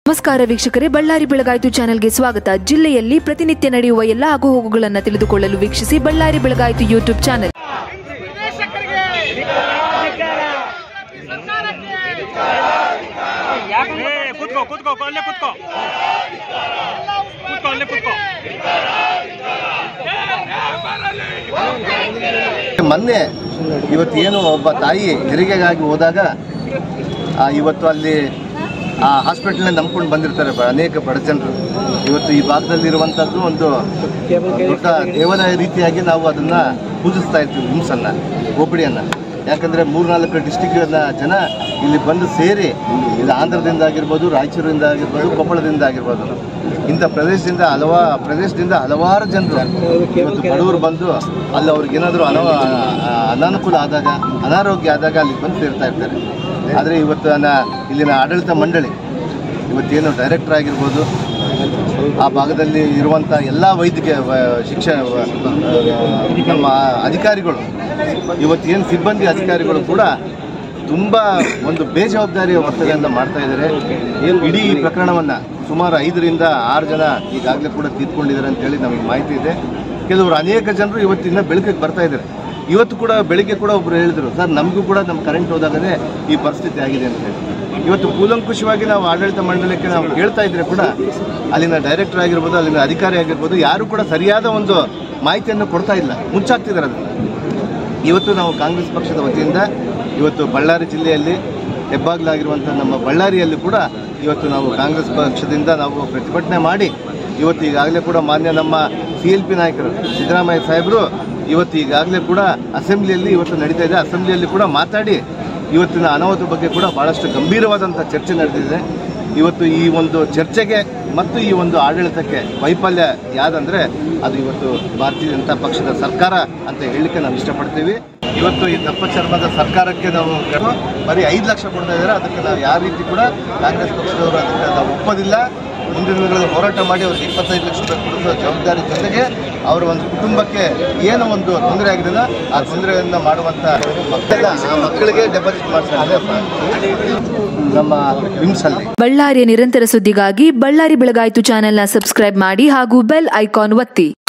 ನಮಸ್ಕಾರ ವೀಕ್ಷಕರೇ ಬಳ್ಳಾರಿ ಬೆಳಗಾಯಿತು ಚಾನೆಲ್ಗೆ ಸ್ವಾಗತ ಜಿಲ್ಲೆಯಲ್ಲಿ ಪ್ರತಿನಿತ್ಯ ನಡೆಯುವ ಎಲ್ಲ ಆಗುಹೋಗುಗಳನ್ನು ತಿಳಿದುಕೊಳ್ಳಲು ವೀಕ್ಷಿಸಿ ಬಳ್ಳಾರಿ ಬೆಳಗಾಯಿತು ಯೂಟ್ಯೂಬ್ ಚಾನೆಲ್ ನಿರ್ದೇಶಕರಿಗೆ ಸರ್ಕಾರಕ್ಕೆ ಏ ಕೂತ್ಕೋ ಕೂತ್ಕೋ ಅಲ್ಲೇ ಕೂತ್ಕೋ ಕೂತ್ಕೋ ಅಲ್ಲೇ ಕೂತ್ಕೋ ಮೊನ್ನೆ ಇವತ್ತು ಏನು ಒಬ್ಬ ತಾಯಿ ಹೆರಿಗೆಗಾಗಿ ಹೋದಾಗ ಆ, ಇವತ್ತು ಅಲ್ಲಿ ಆ ಹಾಸ್ಪಿಟಲ್ನ ನಂಬ್ಕೊಂಡು ಬಂದಿರ್ತಾರೆ ಬ- ಅನೇಕ ಬಡ ಜನರು ಇವತ್ತು ಈ ಭಾಗದಲ್ಲಿರುವಂಥದ್ದು ಒಂದು ದೊಡ್ಡ ದೇವಾಲಯ ರೀತಿಯಾಗಿ ನಾವು ಅದನ್ನ ಪೂಜಿಸ್ತಾ ಇರ್ತೀವಿ ಹುಮ್ಸನ್ನ ಹೋಬಳಿಯನ್ನ ಯಾಕಂದ್ರೆ ಮೂರ್ನಾಲ್ಕು ಡಿಸ್ಟಿಕ್ ಜನ ಇಲ್ಲಿ ಬಂದು ಸೇರಿ ಇದು ಆಂಧ್ರದಿಂದ ಆಗಿರ್ಬೋದು ರಾಯಚೂರಿಂದ ಆಗಿರ್ಬೋದು ಕೊಪ್ಪಳದಿಂದ ಆಗಿರ್ಬೋದು ಇಂಥ ಪ್ರದೇಶದಿಂದ ಹಲವಾ ಪ್ರದೇಶದಿಂದ ಹಲವಾರು ಜನರು ಇವತ್ತು ಬಡವರು ಬಂದು ಅಲ್ಲಿ ಅವ್ರಿಗೆ ಏನಾದರೂ ಅನವ ಅನಾನುಕೂಲ ಆದಾಗ ಅನಾರೋಗ್ಯ ಆದಾಗ ಅಲ್ಲಿ ಬಂದು ಸೇರ್ತಾ ಇರ್ತಾರೆ ಆದರೆ ಇವತ್ತು ನ- ಇಲ್ಲಿನ ಆಡಳಿತ ಮಂಡಳಿ ಇವತ್ತೇನು ಡೈರೆಕ್ಟರ್ ಆಗಿರ್ಬೋದು ಆ ಭಾಗದಲ್ಲಿ ಇರುವಂಥ ಎಲ್ಲ ವೈದ್ಯಕೀಯ ವ- ಶಿಕ್ಷ ವ- ನಮ್ಮ ಅಧಿಕಾರಿಗಳು ಇವತ್ತೇನು ಸಿಬ್ಬಂದಿ ಅಧಿಕಾರಿಗಳು ಕೂಡ ತುಂಬ ಒಂದು ಬೇಜವಾಬ್ದಾರಿಯ ವರ್ತನೆಯನ್ನು ಮಾಡ್ತಾ ಇದ್ದಾರೆ ಇಡೀ ಈ ಪ್ರಕರಣವನ್ನು ಸುಮಾರು ಐದರಿಂದ ಆರು ಜನ ಈಗಾಗಲೇ ಕೂಡ ತೀರ್ಕೊಂಡಿದ್ದಾರೆ ಅಂತೇಳಿ ನಮಗೆ ಮಾಹಿತಿ ಇದೆ ಕೆಲವರು ಅನೇಕ ಜನರು ಇವತ್ತಿನ ಬೆಳಕಿಗೆ ಬರ್ತಾ ಇದ್ದಾರೆ ಇವತ್ತು ಕೂಡ ಬೆಳಿಗ್ಗೆ ಕೂಡ ಒಬ್ಬರು ಹೇಳಿದರು ಸರ್ ನಮಗೂ ಕೂಡ ನಮ್ಮ ಕರೆಂಟ್ ಹೋದಾಗಲೇ ಈ ಪರಿಸ್ಥಿತಿ ಆಗಿದೆ ಅಂತ ಹೇಳಿ ಇವತ್ತು ಕೂಲಂಕುಷವಾಗಿ ನಾವು ಆಡಳಿತ ಮಂಡಲಕ್ಕೆ ನಾವು ಕೇಳ್ತಾ ಇದ್ರೆ ಕೂಡ ಅಲ್ಲಿನ ಡೈರೆಕ್ಟರ್ ಆಗಿರ್ಬೋದು ಅಲ್ಲಿನ ಅಧಿಕಾರಿ ಆಗಿರ್ಬೋದು ಯಾರು ಕೂಡ ಸರಿಯಾದ ಒಂದು ಮಾಹಿತಿಯನ್ನು ಕೊಡ್ತಾ ಇಲ್ಲ ಮುಚ್ಚಾಕ್ತಿದ್ದಾರೆ ಅದನ್ನು ಇವತ್ತು ನಾವು ಕಾಂಗ್ರೆಸ್ ಪಕ್ಷದ ವತಿಯಿಂದ ಇವತ್ತು ಬಳ್ಳಾರಿ ಜಿಲ್ಲೆಯಲ್ಲಿ ಹೆಬ್ಬಾಗ್ಲಾಗಿರುವಂಥ ನಮ್ಮ ಬಳ್ಳಾರಿಯಲ್ಲಿ ಕೂಡ ಇವತ್ತು ನಾವು ಕಾಂಗ್ರೆಸ್ ಪಕ್ಷದಿಂದ ನಾವು ಪ್ರತಿಭಟನೆ ಮಾಡಿ ಇವತ್ತು ಈಗಾಗಲೇ ಕೂಡ ಮಾನ್ಯ ನಮ್ಮ ಸಿ ಎಲ್ ಪಿ ನಾಯಕರು ಸಿದ್ದರಾಮಯ್ಯ ಸಾಹೇಬರು ಇವತ್ತು ಈಗಾಗಲೇ ಕೂಡ ಅಸೆಂಬ್ಲಿಯಲ್ಲಿ ಇವತ್ತು ನಡೀತಾ ಇದೆ ಅಸೆಂಬ್ಲಿಯಲ್ಲಿ ಕೂಡ ಮಾತಾಡಿ ಇವತ್ತಿನ ಅನಾಹುತ ಬಗ್ಗೆ ಕೂಡ ಭಾಳಷ್ಟು ಗಂಭೀರವಾದಂಥ ಚರ್ಚೆ ನಡೆದಿದೆ ಇವತ್ತು ಈ ಒಂದು ಚರ್ಚೆಗೆ ಮತ್ತು ಈ ಒಂದು ಆಡಳಿತಕ್ಕೆ ವೈಫಲ್ಯ ಯಾದಂದ್ರೆ ಅದು ಇವತ್ತು ಭಾರತೀಯ ಜನತಾ ಪಕ್ಷದ ಸರ್ಕಾರ ಅಂತ ಹೇಳಲಿಕ್ಕೆ ನಾವು ಇಷ್ಟಪಡ್ತೀವಿ ಇವತ್ತು ಈ ದಪ್ಪ ಚರ್ಮದ ಸರ್ಕಾರಕ್ಕೆ ನಾವು ಬರೀ ಐದು ಲಕ್ಷ ಕೊಡ್ತಾ ಇದ್ದಾರೆ ಅದಕ್ಕೆ ನಾವು ಯಾವ ರೀತಿ ಕೂಡ ಕಾಂಗ್ರೆಸ್ ಪಕ್ಷದವರು ಅದಕ್ಕೆ ನಾವು ಒಪ್ಪೋದಿಲ್ಲ ಮುಂದಿನ ದಿನಗಳಲ್ಲಿ ಹೋರಾಟ ಮಾಡಿ ಅವ್ರಿಗೆ ಇಪ್ಪತ್ತೈದು ಲಕ್ಷ ರೂಪಾಯಿ ಕೊಡಿಸೋ ಜವಾಬ್ದಾರಿ ಜೊತೆಗೆ ಅವರ ಒಂದು ಕುಟುಂಬಕ್ಕೆ ಏನು ಒಂದು ತೊಂದರೆ ಆಗಿದೆಯೋ ಆ ತೊಂದರೆಯನ್ನು ಮಾಡುವಂಥ ಮಕ್ಕಳ ಆ ಮಕ್ಕಳಿಗೆ ಡೆಪಾಸಿಟ್ ಮಾಡ್ತಾರೆ ನಮ್ಮ ವಿಮ್ಸಲ್ಲಿ ಬಳ್ಳಾರಿಯ ನಿರಂತರ ಸುದ್ದಿಗಾಗಿ ಬಳ್ಳಾರಿ ಬೆಳಗಾಯಿತು ಚಾನೆಲ್ನ ಸಬ್ಸ್ಕ್ರೈಬ್ ಮಾಡಿ ಹಾಗೂ ಬೆಲ್ ಐಕಾನ್ ಒತ್ತಿ